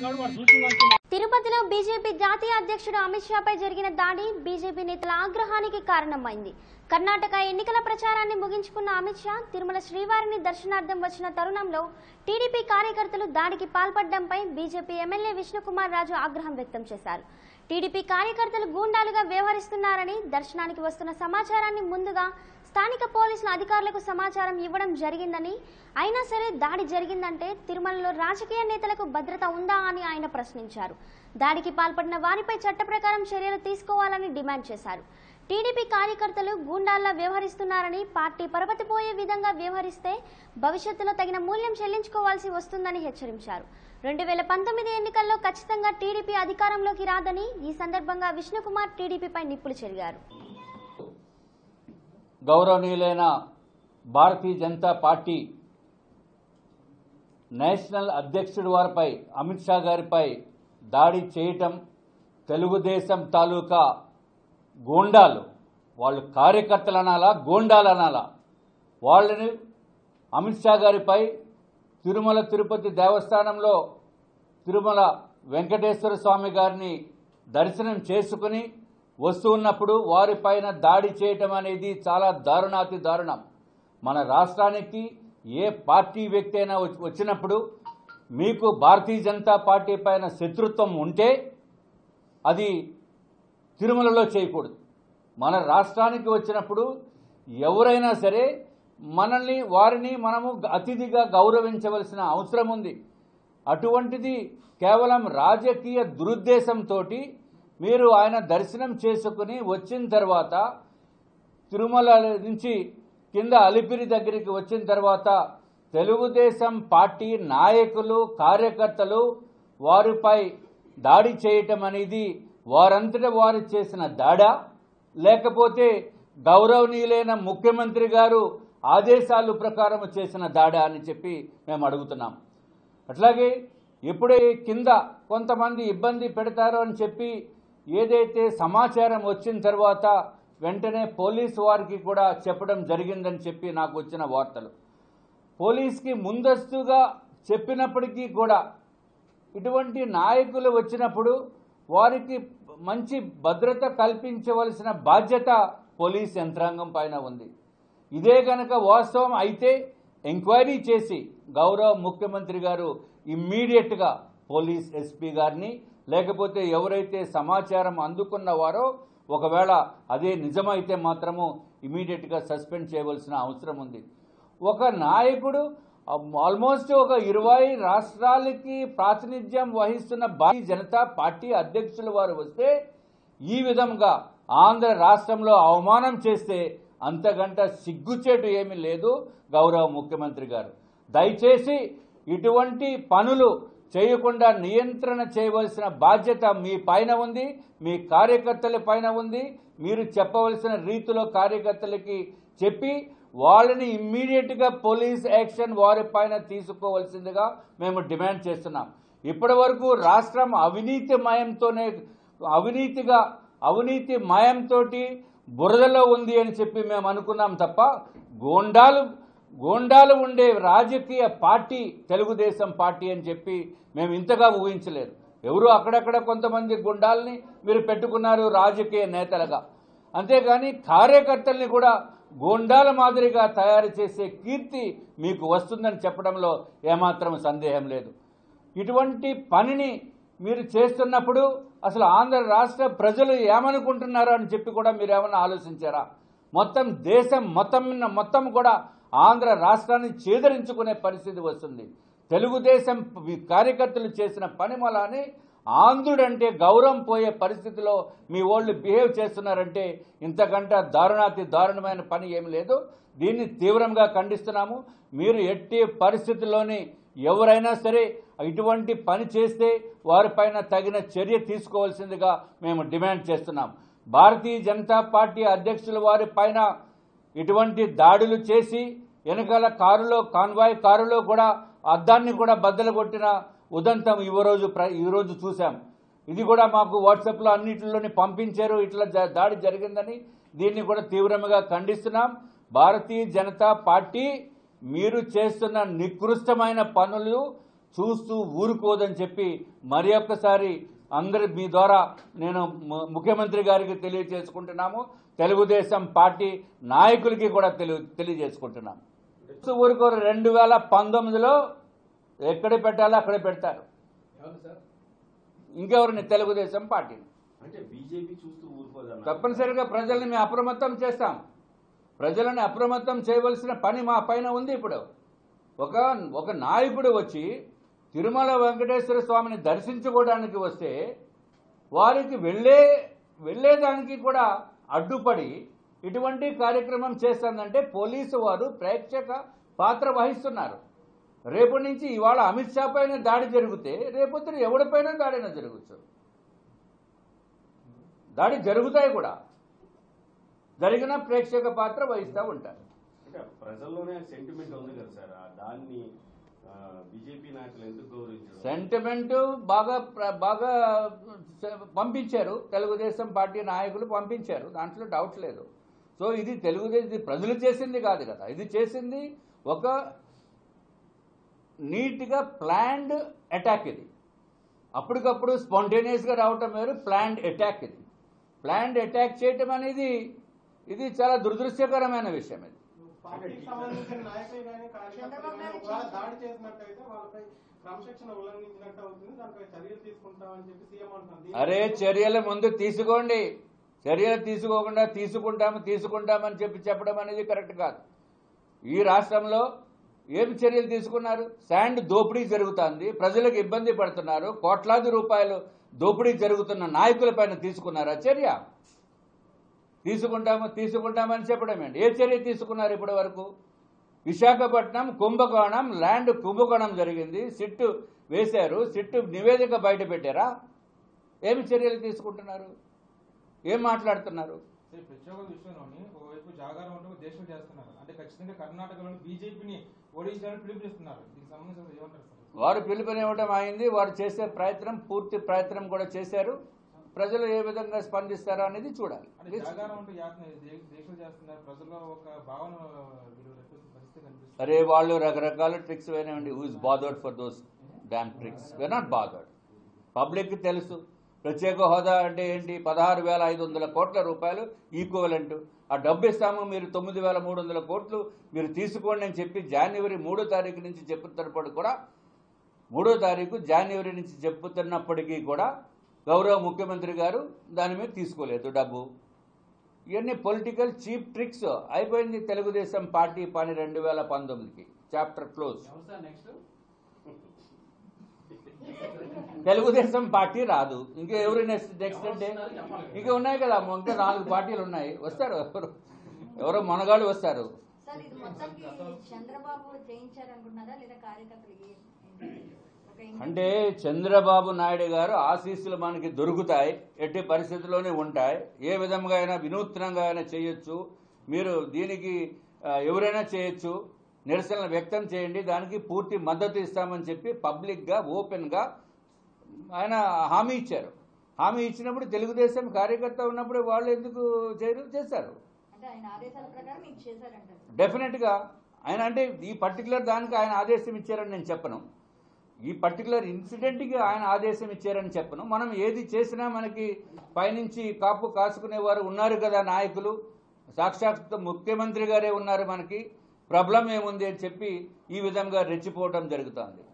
తిరుపతిలో బీజేపీ జాతీయ అధ్యక్షుడు అమిత్ షాపై జరిగిన దాడి బీజేపీ నేతల ఆగ్రహానికి కారణమైంది కర్ణాటక ఎన్నికల ప్రచారాన్ని ముగించుకున్న అమిత్ షా తిరుమల శ్రీవారిని దర్శనార్థం వచ్చిన తరుణంలో టీడీపీ కార్యకర్తలు దాడికి పాల్పడడంపై బీజేపీ ఎమ్మెల్యే విష్ణుకుమార్ రాజు ఆగ్రహం వ్యక్తం చేశారు టీడీపీ కార్యకర్తలు గూండాలుగా వ్యవహరిస్తున్నారని దర్శనానికి వస్తున్న సమాచారాన్ని ముందుగా స్థానిక పోలీసుల అధికారులకు సమాచారం ఇవ్వడం జరిగిందని అయినా సరే దాడి జరిగిందంటే తిరుమలలో రాజకీయ నేతలకు భద్రత ఉందా అని ఆయన ప్రశ్నించారు దాడికి పాల్పడిన వారిపై చట్ట ప్రకారం చర్యలు తీసుకోవాలని డిమాండ్ చేశారు టీడీపీ కార్యకర్తలు గూండాల్లా వ్యవహరిస్తున్నారని పార్టీ పరపతిపోయే విధంగా వ్యవహరిస్తే భవిష్యత్తులో తగిన మూల్యం చెల్లించుకోవాల్సి వస్తుందని హెచ్చరించారు రెండు వేల పంతొమ్మిది ఎన్నికల్లో ఖచ్చితంగా టీడీపీ అధికారంలోకి రాదని ఈ సందర్భంగా విష్ణుకుమార్ టీడీపీపై నిప్పులు చెరిగారు గౌరవనీయులైన భారతీయ జనతా పార్టీ నేషనల్ అధ్యక్షుడి వారిపై అమిత్ షా గారిపై దాడి చేయటం తెలుగుదేశం తాలూకా గూండాలు వాళ్ళు కార్యకర్తలు అనాలా గూండాలు అనాలా వాళ్ళని అమిత్ షా గారిపై తిరుమల తిరుపతి దేవస్థానంలో తిరుమల వెంకటేశ్వర స్వామి గారిని దర్శనం చేసుకుని వస్తూ ఉన్నప్పుడు వారిపైన దాడి చేయటం అనేది చాలా దారుణాతి దారుణం మన రాష్ట్రానికి ఏ పార్టీ వ్యక్తి అయినా వచ్చి- వచ్చినప్పుడు మీకు భారతీయ జనతా పార్టీ పైన శత్రుత్వం ఉంటే అది తిరుమలలో చేయకూడదు మన రాష్ట్రానికి వచ్చినప్పుడు ఎవరైనా సరే మనల్ని వారిని మనము అతిథిగా గౌరవించవలసిన అవసరం ఉంది అటువంటిది కేవలం రాజకీయ దురుద్దేశంతో మీరు ఆయన దర్శనం చేసుకుని వచ్చిన తర్వాత తిరుమల నుంచి కింద అలిపిరి దగ్గరికి వచ్చిన తర్వాత తెలుగుదేశం పార్టీ నాయకులు కార్యకర్తలు వారిపై దాడి చేయటం అనేది వారంతట వారు చేసిన దాడా లేకపోతే గౌరవనీయులైన ముఖ్యమంత్రి గారు ఆదేశాలు ప్రకారం చేసిన దాడా అని చెప్పి మేము అడుగుతున్నాం అట్లాగే ఎప్పుడే కింద కొంతమంది ఇబ్బంది పెడతారో అని చెప్పి ఏదైతే సమాచారం వచ్చిన తర్వాత వెంటనే పోలీసు వారికి కూడా చెప్పడం జరిగిందని చెప్పి నాకు వచ్చిన వార్తలు పోలీస్కి ముందస్తుగా చెప్పినప్పటికీ కూడా ఇటువంటి నాయకులు వచ్చినప్పుడు వారికి మంచి భద్రత కల్పించవలసిన బాధ్యత పోలీస్ యంత్రాంగం పైన ఉంది ఇదే గనక వాస్తవం అయితే ఎంక్వైరీ చేసి గౌరవ ముఖ్యమంత్రి గారు ఇమ్మీడియట్గా పోలీస్ ఎస్పీ గారిని లేకపోతే ఎవరైతే సమాచారం అందుకున్నవారో ఒకవేళ అదే నిజమైతే మాత్రము ఇమీడియట్గా సస్పెండ్ చేయవలసిన అవసరం ఉంది ఒక నాయకుడు ఆల్మోస్ట్ ఒక ఇరవై రాష్ట్రాలకి ప్రాతినిధ్యం వహిస్తున్న భారతీయ జనతా పార్టీ అధ్యక్షులు వారు వస్తే ఈ విధంగా ఆంధ్ర రాష్ట్రంలో అవమానం చేస్తే అంతకంట సిగ్గుచేటు ఏమీ లేదు గౌరవ ముఖ్యమంత్రి గారు దయచేసి ఇటువంటి పనులు చేయకుండా నియంత్రణ చేయవలసిన బాధ్యత మీ పైన ఉంది మీ కార్యకర్తల పైన ఉంది మీరు చెప్పవలసిన రీతిలో కార్యకర్తలకి చెప్పి వాళ్ళని ఇమ్మీడియట్గా పోలీస్ యాక్షన్ వారిపైన తీసుకోవాల్సిందిగా మేము డిమాండ్ చేస్తున్నాం ఇప్పటి వరకు రాష్ట్రం అవినీతిమయంతోనే అవినీతిగా అవినీతి మయంతో బురదలో ఉంది అని చెప్పి మేము అనుకున్నాం తప్ప గోండాలు గోండాలు ఉండే రాజకీయ పార్టీ తెలుగుదేశం పార్టీ అని చెప్పి మేము ఇంతగా ఊహించలేదు ఎవరు అక్కడక్కడ కొంతమంది గుండాల్ని మీరు పెట్టుకున్నారు రాజకీయ నేతలుగా అంతేగాని కార్యకర్తల్ని కూడా గోండాల మాదిరిగా తయారు చేసే కీర్తి మీకు వస్తుందని చెప్పడంలో ఏమాత్రం సందేహం లేదు ఇటువంటి పనిని మీరు చేస్తున్నప్పుడు అసలు ఆంధ్ర రాష్ట్ర ప్రజలు ఏమనుకుంటున్నారో అని చెప్పి కూడా మీరు ఏమైనా ఆలోచించారా మొత్తం దేశం మొత్తం మీద మొత్తం కూడా ఆంధ్ర రాష్ట్రాన్ని చేదరించుకునే పరిస్థితి వస్తుంది తెలుగుదేశం కార్యకర్తలు చేసిన పని మొలాని ఆంధ్రుడంటే గౌరవం పోయే పరిస్థితిలో మీ వాళ్ళు బిహేవ్ చేస్తున్నారంటే ఇంతకంటే దారుణాతి దారుణమైన పని ఏమి లేదు దీన్ని తీవ్రంగా ఖండిస్తున్నాము మీరు ఎట్టి పరిస్థితుల్లోని ఎవరైనా సరే ఇటువంటి పని చేస్తే వారిపైన తగిన చర్య తీసుకోవాల్సిందిగా మేము డిమాండ్ చేస్తున్నాం భారతీయ జనతా పార్టీ అధ్యక్షుల వారి పైన ఇటువంటి దాడులు చేసి వెనకాల కారులో కాన్వాయ్ కారులో కూడా అద్దాన్ని కూడా బద్దలు కొట్టిన ఉదంతం ఈ రోజు ప్ర- ఈ రోజు చూసాం ఇది కూడా మాకు వాట్సాప్లో అన్నిటిలోని పంపించారు ఇట్లా జ- దాడి జరిగిందని దీన్ని కూడా తీవ్రంగా ఖండిస్తున్నాం భారతీయ జనతా పార్టీ మీరు చేస్తున్న నికృష్టమైన పనులు చూస్తూ ఊరుకోదని చెప్పి మరి ఒక్కసారి అందరి మీ ద్వారా నేను ము- ముఖ్యమంత్రి గారికి తెలియజేసుకుంటున్నాము తెలుగుదేశం పార్టీ నాయకులకి కూడా తెలి తెలియజేసుకుంటున్నాము చూస్తూ ఊరుకోరు రెండు వేల పంతొమ్మిదిలో ఎక్కడ పెట్టాలో అక్కడ పెడతారు అవును సార్ ఇంకెవరిని తెలుగుదేశం పార్టీని అంటే బీజేపీ చూస్తూ ఊరుకోదన్న తప్పనిసరిగా ప్రజల్ని మేము అప్రమత్తం చేస్తాం ప్రజలను అప్రమత్తం చేయవలసిన పని మా పైన ఉంది ఇప్పుడు ఒక ఒక నాయకుడు వచ్చి తిరుమల వెంకటేశ్వర స్వామిని దర్శించుకోవడానికి వస్తే వారికి వెళ్ళే వెళ్ళేదానికి కూడా అడ్డుపడి ఇటువంటి కార్యక్రమం చేస్తుందంటే పోలీసు వారు ప్రేక్షక పాత్ర వహిస్తున్నారు రేపటి నుంచి ఇవాళ అమిత్ షా పైన దాడి జరిగితే రేపొద్దున ఎవరిపైన దాడైనా జరగచ్చు దాడి జరుగుతాయి కూడా జరిగిన ప్రేక్షక పాత్ర వహిస్తూ ఉంటారు అంటే ప్రజల్లోనే సెంటిమెంట్ ఉంది కదా సార్ ఆ దాన్ని బీజేపీ నాయకులు ఎందుకు గౌరవించారు సెంటిమెంట్ బాగా ప్ర- బాగా పంపించారు తెలుగుదేశం పార్టీ నాయకులు పంపించారు దాంట్లో డౌట్ లేదు సో ఇది తెలుగుదేశం ఇది ప్రజలు చేసింది కాదు కదా ఇది చేసింది ఒక నీట్గా ప్లాన్డ్ అటాక్ ఇది అప్పటికప్పుడు స్పాంటేనియస్గా రావటం వేరు ప్లాన్డ్ అటాక్ ఇది ప్లాన్డ్ అటాక్ చేయటం అనేది ఇది చాలా దురదృష్టకరమైన విషయం ఇది పార్టీకి సంబంధించిన నాయకులు కానీ కార్యకర్తలు కానీ ఒకవేళ దాడి చేసినట్టయితే వాళ్ళపై క్రమశిక్షణ ఉల్లంఘించినట్టు అవుతుంది దానిపై చర్యలు తీసుకుంటామని చెప్పి సీఎం అంటున్నారు అరే చర్యల ముందు తీసుకోండి చర్యలు తీసుకోకుండా తీసుకుంటాము తీసుకుంటామని చెప్పి చెప్పడం అనేది కరెక్ట్ కాదు ఈ రాష్ట్రంలో ఏం చర్యలు తీసుకున్నారు శాండ్ దోపిడీ జరుగుతుంది ప్రజలకు ఇబ్బంది పడుతున్నారు కోట్లాది రూపాయలు దోపిడీ జరుగుతున్న నాయకులపైన తీసుకున్నారా చర్య తీసుకుంటాము తీసుకుంటామని చెప్పడమేంటి ఏ చర్య తీసుకున్నారు ఇప్పటి వరకు విశాఖపట్నం కుంభకోణం ల్యాండ్ కుంభకోణం జరిగింది సిట్టు వేశారు సిట్టు నివేదిక బయట పెట్టారా ఏమి చర్యలు తీసుకుంటున్నారు ఏం మాట్లాడుతున్నారు సరే ప్రత్యేక విషయంలోని ఓవైపు జాగారం ఉంటూ దేశం చేస్తున్నారు అంటే ఖచ్చితంగా కర్ణాటకలోని బీజేపీని ఓడించాలని పిలుపునిస్తున్నారు దీనికి సంబంధించి అసలు ఏమంటారు సార్ వారు పిలుపునివ్వడం అయింది వారు చేసే ప్రయత్నం పూర్తి ప్రయత్నం కూడా చేశారు ప్రజలు ఏ విధంగా స్పందిస్తారో అనేది చూడాలి అంటే జాగారం ఉంటూ యాత్ర దే- దేశం చేస్తున్నారు ప్రజల్లో ఒక భావన వీళ్ళు రేపు పరిస్థితి కనిపిస్తుంది అరే వాళ్ళు రకరకాల ట్రిక్స్ వేయనివ్వండి who is bothered for those damn tricks we are not bothered public తెలుసు ప్రత్యేక హోదా అంటే ఏంటి పదహారు వేల ఐదు వందల కోట్ల రూపాయలు ఈక్వలెంట్ ఆ డబ్బు ఇస్తాము మీరు తొమ్మిది వేల మూడు వందల కోట్లు మీరు తీసుకోండి అని చెప్పి జనవరి మూడో తారీఖు నుంచి చెప్పుతున్నప్పుడు కూడా మూడో తారీఖు జనవరి నుంచి చెప్పుతున్నప్పటికీ కూడా గౌరవ ముఖ్యమంత్రి గారు దాని మీద తీసుకోలేదు డబ్బు ఇవన్నీ పొలిటికల్ చీప్ ట్రిక్స్ అయిపోయింది తెలుగుదేశం పార్టీ పని రెండు వేల పంతొమ్మిదికి చాప్టర్ క్లోజ్ తెలుగుదేశం పార్టీ రాదు ఇంకా ఎవరు నెక్స్ట్ నెక్స్ట్ అంటే ఇంకా ఉన్నాయి కదా ఇంకా నాలుగు పార్టీలు ఉన్నాయి వస్తారు ఎవరు ఎవరో మనగాళ్ళు వస్తారు సార్ ఇది మొత్తానికి చంద్రబాబు చేయించారనుకున్నారా లేదా కార్యకర్తలు ఏ- ఒక ఇంటి- అంటే చంద్రబాబు నాయుడు గారు ఆశీస్సులు మనకి దొరుకుతాయి ఎట్టి పరిస్థితుల్లోనే ఉంటాయి ఏ విధంగా అయినా వినూత్నంగా అయినా చేయొచ్చు మీరు దీనికి ఆ, ఎవరైనా చేయొచ్చు నిరసనలు వ్యక్తం చేయండి దానికి పూర్తి మద్దతు ఇస్తామని చెప్పి పబ్లిక్గా ఓపెన్గా ఆయన హామీ ఇచ్చారు హామీ ఇచ్చినప్పుడు తెలుగుదేశం కార్యకర్త ఉన్నప్పుడు వాళ్ళు ఎందుకు చేయరు చేశారు అంటే ఆయన ఆదేశాల ప్రకారం మీకు చేశారంటారు డెఫినెట్గా ఆయన అంటే ఈ పర్టికులర్ దానికి ఆయన ఆదేశం ఇచ్చారని నేను చెప్పను ఈ పర్టికులర్ ఇన్సిడెంట్కి ఆయన ఆదేశం ఇచ్చారని చెప్పను మనం ఏది చేసినా మనకి పైనుంచి కాపు కాసుకునేవారు ఉన్నారు కదా నాయకులు సాక్షాత్ ముఖ్యమంత్రి గారే ఉన్నారు మనకి ప్రాబ్లం ఏముంది అని చెప్పి ఈ విధంగా రెచ్చిపోవడం జరుగుతోంది